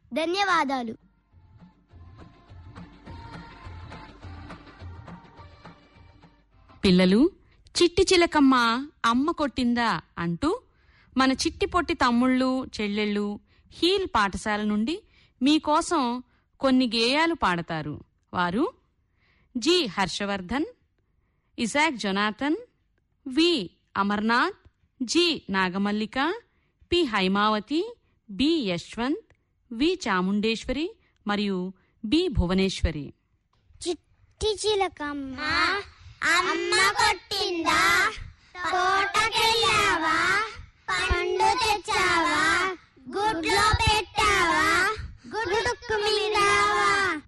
ధన్యవాదాలు పిల్లలు చిట్టి చిలకమ్మ అమ్మ కొట్టిందా అంటూ మన చిట్టి పొట్టి తమ్ముళ్ళు చెల్లెళ్ళు హీల్ పాఠశాల నుండి మీకోసం కొన్ని గేయాలు పాడతారు వారు G Harshavardhan Isaac Jonathan V Amarnath G Nagamallika P Haimavathi B Yashwant V Chamundeswari మరియు బి భువనేశ్వరి చిట్టి చిలకమ్మ అమ్మ కొట్టిందా తోటకెళ్ళావా పండు తెచ్చావా గుడ్లో పెట్టావా గుడ్డుకు మీదావా